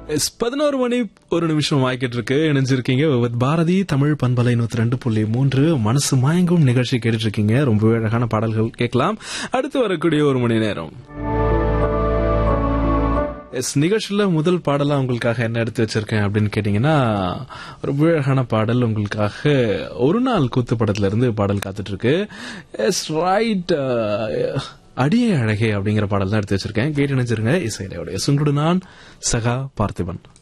S பதினோரு மணி ஒரு நிமிஷம் ஆகிட்டு இருக்கு இணைஞ்சிருக்கீங்க வித் பாரதி தமிழ் பண்பலை நூத்தி ரெண்டு புள்ளி மூன்று மனசு மயங்கும் நிகழ்ச்சி கேட்டுட்டு இருக்கீங்க ரொம்பவே அழகான பாடல்கள் கேட்கலாம் அடுத்து வரக்கூடிய ஒரு மணி நேரம் எஸ் நிகழ்ச்சியில முதல் பாடலா உங்களுக்காக என்ன எடுத்து வச்சிருக்கேன் அப்படின்னு கேட்டீங்கன்னா ரொம்ப அழகான பாடல் உங்களுக்காக ஒரு நாள் கூத்து படத்துல இருந்து பாடல் காத்துட்டு இருக்கு எஸ் ரைட் அடியே அழகே அப்படிங்கிற பாடல் தான் எடுத்து வச்சிருக்கேன் கேட்டு நினைச்சிருங்க இசையிலையோட எஸ் உங்களோட நான் சகா பார்த்திபன்